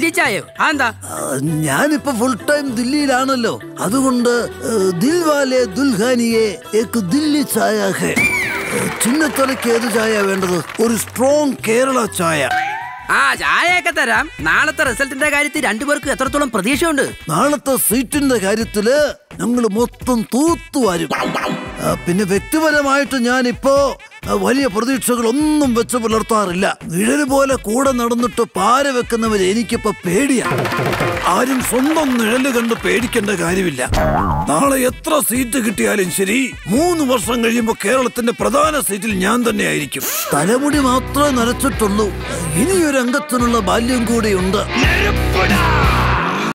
ദില്ലി ചായയോ അതെന്താ ആ, ഞാനിപ്പോ ഫുൾ ടൈം ദില്ലിയിലാണല്ലോ അതുകൊണ്ട് ഏ, ദിൽവാലെ ദുൽഹാനിയെ ഏക്ക് ദില്ലി ചായ ഹേ ഏ, ചിന്നത്തലയ്ക്ക് ഏത് ചായ വേണ്ടത് ഒരു സ്ട്രോങ് കേരള ചായ ആ ചായയൊക്കെ തരാം നാളത്തെ റിസൾട്ടിന്റെ കാര്യത്തിൽ രണ്ടുപേർക്ക് എത്രത്തോളം പ്രതീക്ഷയുണ്ട് നാളത്തെ സീറ്റിന്റെ കാര്യത്തില് ഞങ്ങൾ മൊത്തം തൂത്തുവാരും ആ, പിന്നെ വ്യക്തിപരമായിട്ട് ഞാനിപ്പോ ആ, വലിയ പ്രതീക്ഷകളൊന്നും വെച്ച് പുലർത്താറില്ല നിഴല് പോലെ കൂടെ നടന്നിട്ട് പാര വെക്കുന്നവരെ എനിക്കിപ്പോ പേടിയാ ആരും സ്വന്തം നിഴല് കണ്ട് പേടിക്കേണ്ട കാര്യമില്ല നാളെ എത്ര സീറ്റ് കിട്ടിയാലും ശരി മൂന്ന് വർഷം കഴിയുമ്പോ കേരളത്തിന്റെ പ്രധാന സീറ്റിൽ ഞാൻ തന്നെ ആയിരിക്കും തലമുടി മാത്രമേ നനച്ചിട്ടുള്ളൂ ഇനിയൊരു അംഗത്തിനുള്ള ബാല്യം കൂടിയുണ്ട് നെരുപ്പുടാ